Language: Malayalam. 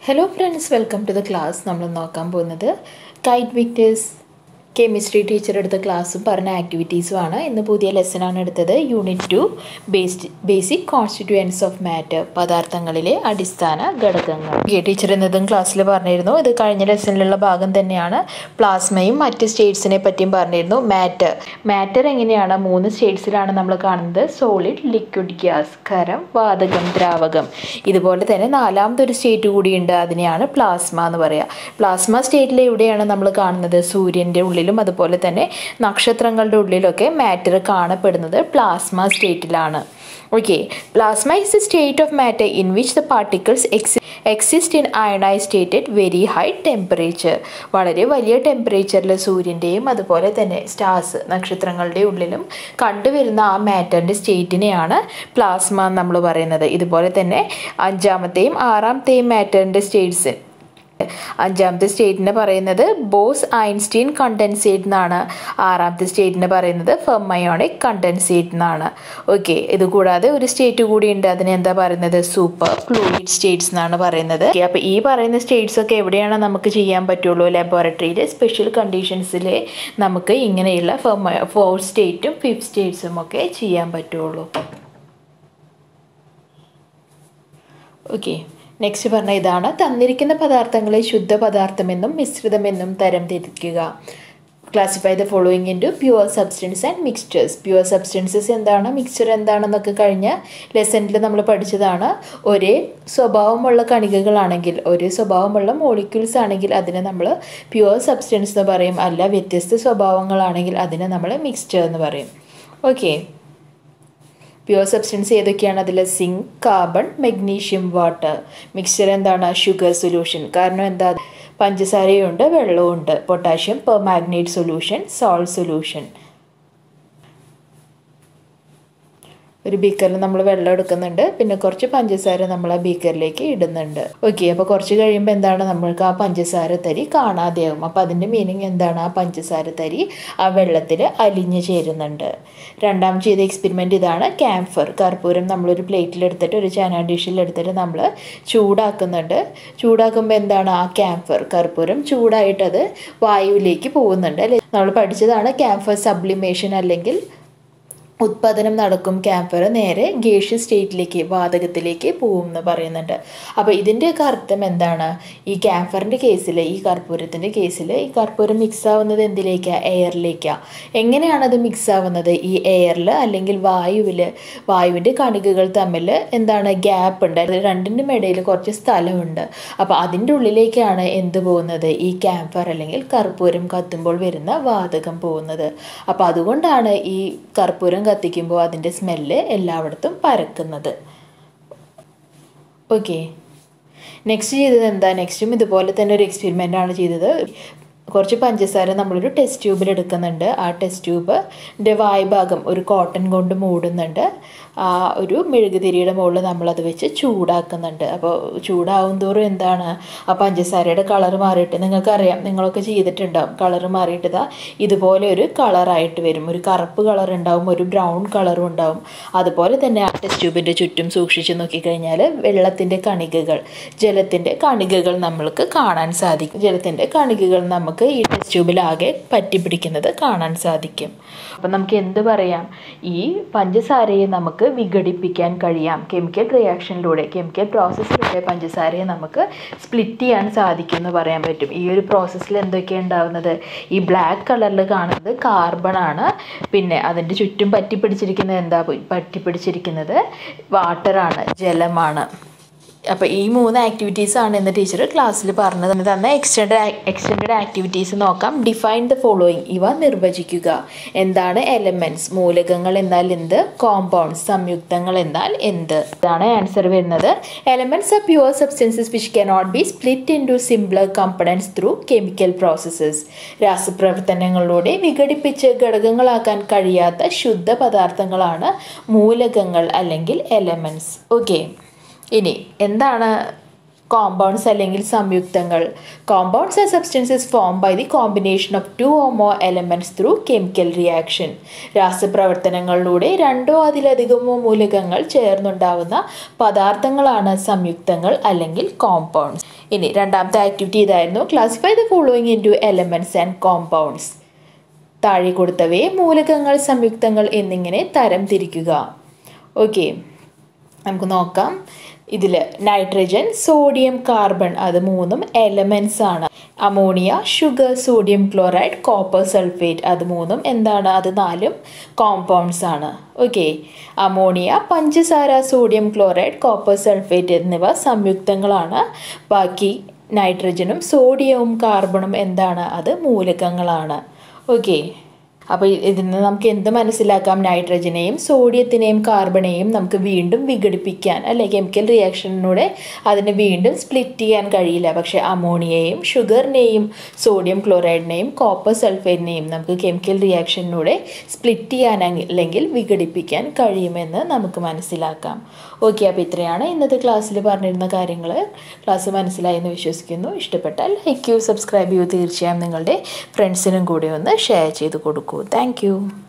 hello friends welcome to the class നമ്മൾ നോക്കാൻ പോകുന്നത് കൈറ്റ് വിക്ടേഴ്സ് കെമിസ്ട്രി ടീച്ചർ എടുത്ത ക്ലാസ്സും പറഞ്ഞ ആക്ടിവിറ്റീസും ആണ് ഇന്ന് പുതിയ ലെസനാണ് എടുത്തത് unit two based basic constituents of matter പദാർത്ഥങ്ങളിലെ അടിസ്ഥാന ഘടകങ്ങൾ കെ ടീച്ചർ എന്നതും ക്ലാസ്സിൽ പറഞ്ഞിരുന്നു ഇത് കഴിഞ്ഞ ലെസണിലുള്ള ഭാഗം തന്നെയാണ് പ്ലാസ്മയും മറ്റ് സ്റ്റേറ്റ്സിനെ പറ്റിയും പറഞ്ഞിരുന്നു മാറ്റർ മാറ്റർ എങ്ങനെയാണ് മൂന്ന് സ്റ്റേറ്റ്സിലാണ് നമ്മൾ കാണുന്നത് സോളിഡ് ലിക്വിഡ് ഗ്യാസ് ഖരം വാതകം ദ്രാവകം ഇതുപോലെ തന്നെ നാലാമതൊരു സ്റ്റേറ്റ് കൂടിയുണ്ട് അതിനെയാണ് പ്ലാസ്മ എന്ന് പറയുക പ്ലാസ്മ സ്റ്റേറ്റിൽ എവിടെയാണ് നമ്മൾ കാണുന്നത് സൂര്യൻ്റെ ഉള്ളിലും അതുപോലെ തന്നെ നക്ഷത്രങ്ങളുടെ ഉള്ളിലൊക്കെ മാറ്റർ കാണപ്പെടുന്നത് പ്ലാസ്മ സ്റ്റേറ്റിലാണ് okay plasma is a state of matter in which the particles ex exist in ionise state at very high temperature വളരെ വലിയ ടെമ്പറേച്ചറിൽ സൂര്യൻ്റെയും അതുപോലെ തന്നെ സ്റ്റാർസ് നക്ഷത്രങ്ങളുടെ ഉള്ളിലും കണ്ടുവരുന്ന ആ മാറ്ററിൻ്റെ സ്റ്റേറ്റിനെയാണ് പ്ലാസ്മ നമ്മൾ പറയുന്നത് ഇതുപോലെ തന്നെ അഞ്ചാമത്തെയും ആറാമത്തെയും മാറ്ററിൻ്റെ സ്റ്റേറ്റ്സ് അഞ്ചാമത്തെ സ്റ്റേറ്റിനെ പറയുന്നത് ബോസ് ഐൻസ്റ്റീൻ കണ്ടൻസേറ്റ് എന്നാണ് ആറാമത്തെ സ്റ്റേറ്റിനെ പറയുന്നത് ഫെർമയോണിക് കണ്ടൻസേറ്റ് എന്നാണ് ഓക്കെ ഇത് കൂടാതെ ഒരു സ്റ്റേറ്റ് കൂടി ഉണ്ട് അതിനെ എന്താ പറയുന്നത് സൂപ്പർ ഫ്ലൂയിഡ് സ്റ്റേറ്റ്സ് എന്നാണ് പറയുന്നത് അപ്പോൾ ഈ പറയുന്ന സ്റ്റേറ്റ്സ് ഒക്കെ എവിടെയാണ് നമുക്ക് ചെയ്യാൻ പറ്റുള്ളൂ ലബോറട്ടറിയിൽ സ്പെഷ്യൽ കണ്ടീഷൻസിൽ നമുക്ക് ഇങ്ങനെയുള്ള ഫെർമ ഫോർ സ്റ്റേറ്റും ഫിഫ്ത് സ്റ്റേറ്റ്സും ഒക്കെ ചെയ്യാൻ പറ്റുള്ളൂ ഓക്കെ നെക്സ്റ്റ് പറഞ്ഞ ഇതാണ് തന്നിരിക്കുന്ന പദാർത്ഥങ്ങളെ ശുദ്ധ പദാർത്ഥമെന്നും മിശ്രിതമെന്നും തരംതിരിക്കുക classify the following into pure substance and mixtures pure substances എന്താണ് മിക്സ്ചർ എന്താണെന്നൊക്കെ കഴിഞ്ഞ ലെസണിൽ നമ്മൾ പഠിച്ചതാണ് ഒരേ സ്വഭാവമുള്ള കണികകളാണെങ്കിൽ ഒരേ സ്വഭാവമുള്ള മോളിക്യൂൾസ് ആണെങ്കിൽ അതിനെ നമ്മൾ പ്യുവർ സബ്സ്റ്റൻസ് എന്ന് പറയും അല്ല വ്യത്യസ്ത സ്വഭാവങ്ങളാണെങ്കിൽ അതിനെ നമ്മൾ മിക്സ്ചർ എന്ന് പറയും ഓക്കെ പ്യുവർ സബ്സ്റ്റൻസ് ഏതൊക്കെയാണ് അതിൽ zinc carbon magnesium water mixture എന്താണ് ഷുഗർ സൊല്യൂഷൻ കാരണം എന്താ പഞ്ചസാരയുണ്ട് വെള്ളമുണ്ട് potassium permanganate solution salt solution ഒരു ബീക്കറിൽ നമ്മൾ വെള്ളം എടുക്കുന്നുണ്ട് പിന്നെ കുറച്ച് പഞ്ചസാര നമ്മൾ ആ ബീക്കറിലേക്ക് ഇടുന്നുണ്ട് ഓക്കെ അപ്പോൾ കുറച്ച് കഴിയുമ്പോൾ എന്താണ് നമ്മൾക്ക് ആ പഞ്ചസാര തരി കാണാതെയാകും അപ്പോൾ അതിൻ്റെ മീനിങ് എന്താണ് ആ പഞ്ചസാര തരി ആ വെള്ളത്തിൽ അലിഞ്ഞു ചേരുന്നുണ്ട് രണ്ടാം ചെയ്ത എക്സ്പെരിമെൻ്റ് ഇതാണ് ക്യാംഫർ കർപ്പൂരം നമ്മളൊരു പ്ലേറ്റിൽ എടുത്തിട്ട് ഒരു ചാന ഡിഷിൽ എടുത്തിട്ട് നമ്മൾ ചൂടാക്കുന്നുണ്ട് ചൂടാക്കുമ്പോൾ എന്താണ് ആ ക്യാംഫർ കർപ്പൂരം ചൂടായിട്ടത് വായുവിലേക്ക് പോകുന്നുണ്ട് അല്ലേ നമ്മൾ പഠിച്ചതാണ് ക്യാംഫർ സബ്ലിമേഷൻ അല്ലെങ്കിൽ ഉത്പാദനം നടക്കും ക്യാമ്പർ നേരെ ഗേഷ്യ സ്റ്റേറ്റിലേക്ക് വാതകത്തിലേക്ക് പോകും എന്ന് പറയുന്നുണ്ട് അപ്പോൾ ഇതിൻ്റെയൊക്കെ അർത്ഥം എന്താണ് ഈ ക്യാമ്പറിൻ്റെ കേസിൽ ഈ കർപ്പൂരത്തിൻ്റെ കേസിൽ ഈ കർപ്പൂരം മിക്സ് ആവുന്നത് എന്തിലേക്കാണ് എയറിലേക്കാണ് എങ്ങനെയാണ് അത് മിക്സ് ആവുന്നത് ഈ എയറിൽ അല്ലെങ്കിൽ വായുവിൽ വായുവിൻ്റെ കണികകൾ തമ്മിൽ എന്താണ് ഗ്യാപ്പ് ഉണ്ട് രണ്ടിൻ്റെയും ഇടയിൽ കുറച്ച് സ്ഥലമുണ്ട് അപ്പോൾ അതിൻ്റെ ഉള്ളിലേക്കാണ് എന്ത് പോകുന്നത് ഈ ക്യാമ്പർ അല്ലെങ്കിൽ കർപ്പൂരം കത്തുമ്പോൾ വരുന്ന വാതകം പോകുന്നത് അപ്പോൾ അതുകൊണ്ടാണ് ഈ കർപ്പൂരം കത്തിക്കുമ്പോൾ അതിൻ്റെ സ്മെല്ല് എല്ലായിടത്തും പരക്കുന്നത് ഓക്കെ നെക്സ്റ്റ് ചെയ്തത് എന്താ നെക്സ്റ്റും ഇതുപോലെ തന്നെ ഒരു എക്സ്പെരിമെൻ്റ് ആണ് ചെയ്തത് കുറച്ച് പഞ്ചസാര നമ്മളൊരു ടെസ്റ്റ് ട്യൂബിൽ എടുക്കുന്നുണ്ട് ആ ടെസ്റ്റ് ട്യൂബിൻ്റെ വായ്ഭാഗം ഒരു കോട്ടൺ കൊണ്ട് മൂടുന്നുണ്ട് ആ ഒരു മെഴുകുതിരിയുടെ മുകളിൽ നമ്മളത് വെച്ച് ചൂടാക്കുന്നുണ്ട് അപ്പോൾ ചൂടാവും തോറും എന്താണ് ആ പഞ്ചസാരയുടെ കളർ മാറിയിട്ട് നിങ്ങൾക്കറിയാം നിങ്ങളൊക്കെ ചെയ്തിട്ടുണ്ടാവും കളർ മാറിയിട്ട് ഇതാ ഇതുപോലെ ഒരു കളറായിട്ട് വരും ഒരു കറുപ്പ് കളർ ഉണ്ടാവും ഒരു ബ്രൗൺ കളറും ഉണ്ടാവും അതുപോലെ തന്നെ ആ ടെസ്റ്റ് ട്യൂബിൻ്റെ ചുറ്റും സൂക്ഷിച്ച് നോക്കിക്കഴിഞ്ഞാൽ വെള്ളത്തിൻ്റെ കണികകൾ ജലത്തിൻ്റെ കണികകൾ നമ്മൾക്ക് കാണാൻ സാധിക്കും ജലത്തിൻ്റെ കണികകൾ നമുക്ക് ഈ ടെസ്റ്റ് ട്യൂബിലാകെ പറ്റിപ്പിടിക്കുന്നത് കാണാൻ സാധിക്കും അപ്പം നമുക്ക് എന്ത് പറയാം ഈ പഞ്ചസാരയെ നമുക്ക് വിഘടിപ്പിക്കാൻ കഴിയാം കെമിക്കൽ റിയാക്ഷനിലൂടെ കെമിക്കൽ പ്രോസസ്സിലൂടെ പഞ്ചസാരയെ നമുക്ക് സ്പ്ലിറ്റ് ചെയ്യാൻ സാധിക്കും എന്ന് പറയാൻ പറ്റും ഈ ഒരു പ്രോസസ്സിൽ എന്തൊക്കെയാണ് ഉണ്ടാവുന്നത് ഈ ബ്ലാക്ക് കളറിൽ കാണുന്നത് കാർബൺ ആണ് പിന്നെ അതിൻ്റെ ചുറ്റും പറ്റിപ്പിടിച്ചിരിക്കുന്നത് എന്താ പറ്റിപ്പിടിച്ചിരിക്കുന്നത് വാട്ടറാണ് ജലമാണ് അപ്പോൾ ഈ മൂന്ന് ആക്ടിവിറ്റീസ് ആണ് ഇന്ന് ടീച്ചർ ക്ലാസ്സിൽ പറഞ്ഞത് തന്ന എക്സ്റ്റൻഡ് എക്സ്റ്റൻഡ് ആക്ടിവിറ്റീസ് നോക്കാം ഡിഫൈൻ ദ ഫോളോയിങ് ഇവ നിർവചിക്കുക എന്താണ് എലമെൻറ്റ്സ് മൂലകങ്ങൾ എന്നാൽ എന്ത് കോമ്പൗണ്ട്സ് സംയുക്തങ്ങൾ എന്നാൽ എന്ത് ഇതാണ് ആൻസർ വരുന്നത് elements are pure substances which cannot be split into simpler components through chemical processes രാസപ്രവർത്തനങ്ങളിലൂടെ വിഘടിപ്പിച്ച് ഘടകങ്ങളാക്കാൻ കഴിയാത്ത ശുദ്ധ പദാർത്ഥങ്ങളാണ് മൂലകങ്ങൾ അല്ലെങ്കിൽ എലമെൻറ്റ്സ് ഓക്കെ ഇനി എന്താണ് കോമ്പൗണ്ട്സ് അല്ലെങ്കിൽ സംയുക്തങ്ങൾ compounds are substances form by the combination of two or more elements through chemical reaction രാസപ്രവർത്തനങ്ങളിലൂടെ രണ്ടോ അതിലധികമോ മൂലകങ്ങൾ ചേർന്നുണ്ടാവുന്ന പദാർത്ഥങ്ങളാണ് സംയുക്തങ്ങൾ അല്ലെങ്കിൽ കോമ്പൗണ്ട്സ് ഇനി രണ്ടാമത്തെ ആക്ടിവിറ്റി ഇതായിരുന്നു classify the following into elements and compounds താഴെ കൊടുത്തവയെ മൂലകങ്ങൾ സംയുക്തങ്ങൾ എന്നിങ്ങനെ തരം തിരിക്കുക ഓക്കെ നമുക്ക് നോക്കാം ഇതിൽ നൈട്രജൻ സോഡിയം കാർബൺ അത് മൂന്നും എലമെൻറ്റ്സ് ആണ് ammonia sugar sodium chloride copper sulphate അത് മൂന്നും എന്താണ് അത് നാലും കോമ്പൗണ്ട്സ് ആണ് ഓക്കെ അമോണിയ പഞ്ചസാര സോഡിയം ക്ലോറൈഡ് കോപ്പർ സൾഫേറ്റ് എന്നിവ സംയുക്തങ്ങളാണ് ബാക്കി നൈട്രജനും സോഡിയവും കാർബണും എന്താണ് അത് മൂലകങ്ങളാണ് ഓക്കെ അപ്പോൾ ഇതിൽ നിന്ന് നമുക്ക് എന്ത് മനസ്സിലാക്കാം നൈട്രജനെയും സോഡിയത്തിനെയും കാർബണെയും നമുക്ക് വീണ്ടും വിഘടിപ്പിക്കാൻ അല്ലെ കെമിക്കൽ റിയാക്ഷനിലൂടെ അതിനെ വീണ്ടും സ്പ്ലിറ്റ് ചെയ്യാൻ കഴിയില്ല പക്ഷേ അമോണിയയും ഷുഗറിനെയും സോഡിയം ക്ലോറൈഡിനെയും കോപ്പർ സൾഫേറ്റിനെയും നമുക്ക് കെമിക്കൽ റിയാക്ഷനിലൂടെ സ്പ്ലിറ്റ് ചെയ്യാൻ അല്ലെങ്കിൽ വിഘടിപ്പിക്കാൻ കഴിയുമെന്ന് നമുക്ക് മനസ്സിലാക്കാം ഓക്കെ അപ്പോൾ ഇത്രയാണ് ഇന്നത്തെ ക്ലാസ്സിൽ പറഞ്ഞിരുന്ന കാര്യങ്ങൾ ക്ലാസ് മനസ്സിലായി എന്ന് വിശ്വസിക്കുന്നു ഇഷ്ടപ്പെട്ടാൽ ലൈക്ക് ചെയ്യൂ സബ്സ്ക്രൈബ് ചെയ്യൂ തീർച്ചയായും നിങ്ങളുടെ ഫ്രണ്ട്സിനും കൂടി ഒന്ന് ഷെയർ ചെയ്ത് കൊടുക്കൂ താങ്ക്